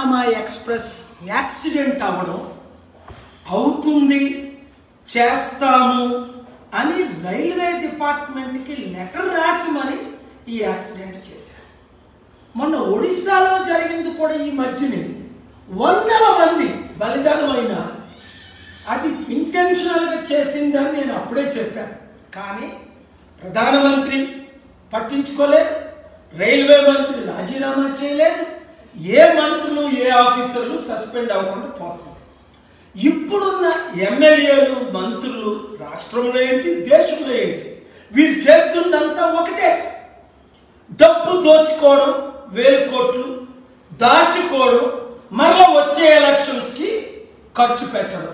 రాజీనామా express accident అవ్వడం అవుతుంది చేస్తాము అని రైల్వే డిపార్ట్మెంట్కి లెటర్ రాసి మరి ఈ యాక్సిడెంట్ చేశారు మొన్న ఒడిశాలో జరిగింది కూడా ఈ మధ్యనే వందల మంది బలిదానమైన అది ఇంటెన్షనల్గా చేసిందని నేను అప్పుడే చెప్పాను కానీ ప్రధానమంత్రి పట్టించుకోలేదు రైల్వే మంత్రి రాజీనామా చేయలేదు ఏ మంత్రులు ఏ ఆఫీసర్లు సస్పెండ్ అవ్వకుండా పోతుంది ఇప్పుడున్న ఎమ్మెల్యేలు మంత్రులు రాష్ట్రంలో ఏంటి దేశంలో ఏంటి వీరు చేస్తుందంతా ఒకటే డబ్బు దోచుకోవడం వేలు కోట్లు దాచుకోవడం మరలా వచ్చే ఎలక్షన్స్కి ఖర్చు పెట్టడం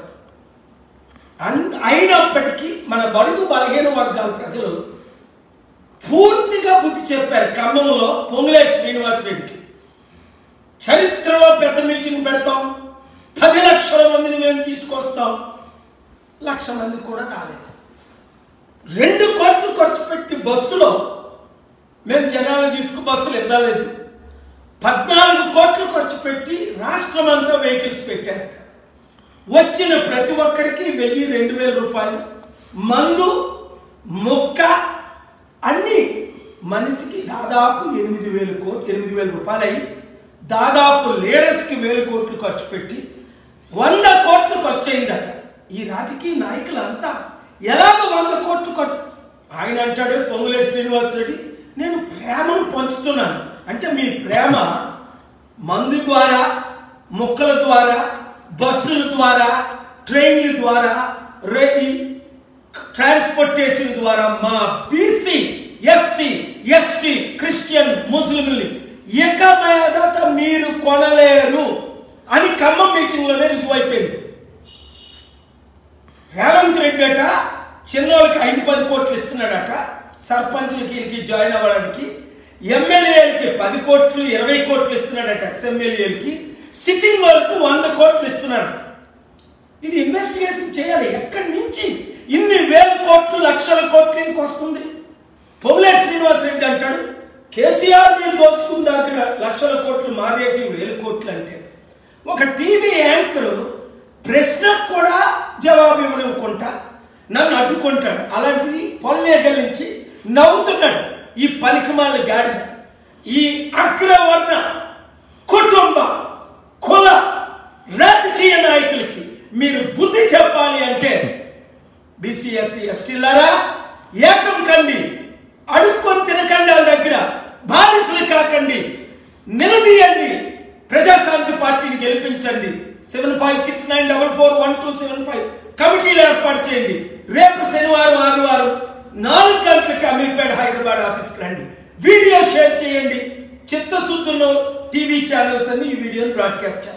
అంత అయినప్పటికీ మన బడుగు బలహీన వర్గాల ప్రజలు పూర్తిగా బుద్ధి చెప్పారు ఖమ్మంలో పొంగులేటి శ్రీనివాసరెడ్డికి చరిత్రలో పెద్ద మీటింగ్ పెడతాం పది లక్షల మందిని మేము తీసుకొస్తాం లక్ష మంది కూడా రాలేదు రెండు కోట్లు ఖర్చు పెట్టి బస్సులో మేము జనాలు తీసుకు బస్సులు ఇవ్వలేదు పద్నాలుగు కోట్లు ఖర్చు పెట్టి రాష్ట్రం అంతా వెహికల్స్ పెట్టారట వచ్చిన ప్రతి ఒక్కరికి వెయ్యి రెండు వేల రూపాయలు మందు మొక్క అన్ని మనిషికి దాదాపు ఎనిమిది వేలు కో ఎనిమిది వేల రూపాయలు అయ్యి దాదాపు లీడర్స్కి వేలు కోట్లు ఖర్చు పెట్టి వంద కోట్లు ఖర్చు అయిందట ఈ రాజకీయ నాయకులంతా ఎలాగ వంద కోట్లు ఖర్చు ఆయన అంటాడు పొంగులేటి శ్రీనివాసరెడ్డి నేను ప్రేమను పంచుతున్నాను అంటే మీ ప్రేమ మందు ద్వారా మొక్కల ద్వారా బస్సుల ద్వారా ట్రైన్ల ద్వారా రే ట్రాన్స్పోర్టేషన్ ద్వారా మా బీసీ ఎస్సీ ఎస్టీ క్రిస్టియన్ ముస్లింని ఇక మీదట మీరు కొనలేరు అని ఖమ్మం మీటింగ్లోనే రుజువైపోయింది రేవంత్ రెడ్డి అట చిన్నోళ్ళకి ఐదు పది కోట్లు ఇస్తున్నాడట సర్పంచ్లకి వీళ్ళకి జాయిన్ అవ్వడానికి ఎమ్మెల్యేలకి పది కోట్లు ఇరవై కోట్లు ఇస్తున్నాడట ఎక్స్ఎమ్మెల్యేలకి సిట్టింగ్ వాళ్ళకి వంద కోట్లు ఇస్తున్నాడట ఇది ఇన్వెస్టిగేషన్ చేయాలి ఎక్కడి నుంచి ఇన్ని వేల కోట్లు లక్షల కోట్లు ఎందుకు వస్తుంది పొగులేటి శ్రీనివాస్ రెడ్డి అంటాడు కేసీఆర్ మీరు దోచుకున్న దగ్గర లక్షల కోట్లు మాదేటి వేల కోట్లు అంటే ఒక టీవీ యాంకర్ ప్రశ్నకు కూడా జవాబు ఇవ్వనుకుంటా నన్ను అడ్డుకుంటాడు అలాంటిది పొల్లేజల నుంచి నవ్వుతున్నాడు ఈ పలికమాల గాడిద ఈ అగ్రవర్ణ కుటుంబ కుల రాజకీయ నాయకులకి మీరు బుద్ధి చెప్పాలి అంటే బీసీఎస్సీ ఎస్టీలారా ఏకం కండి అడుక్కొని తినకండి వాళ్ళ దగ్గర బానిసలు కాకండి నిలదీయండి ప్రజాశాంతి పార్టీని గెలిపించండి seven five six nine double four one two seven five కమిటీలు ఏర్పాటు చేయండి రేపు శనివారం ఆదివారం నాలుగు గంటలకి అమీర్పేట హైదరాబాద్ ఆఫీస్కి రండి వీడియో షేర్ చేయండి చిత్తశుద్ధుల్లో టీవీ ఛానల్స్ అన్ని ఈ వీడియోని బ్రాడ్కాస్ట్ చేస్తారు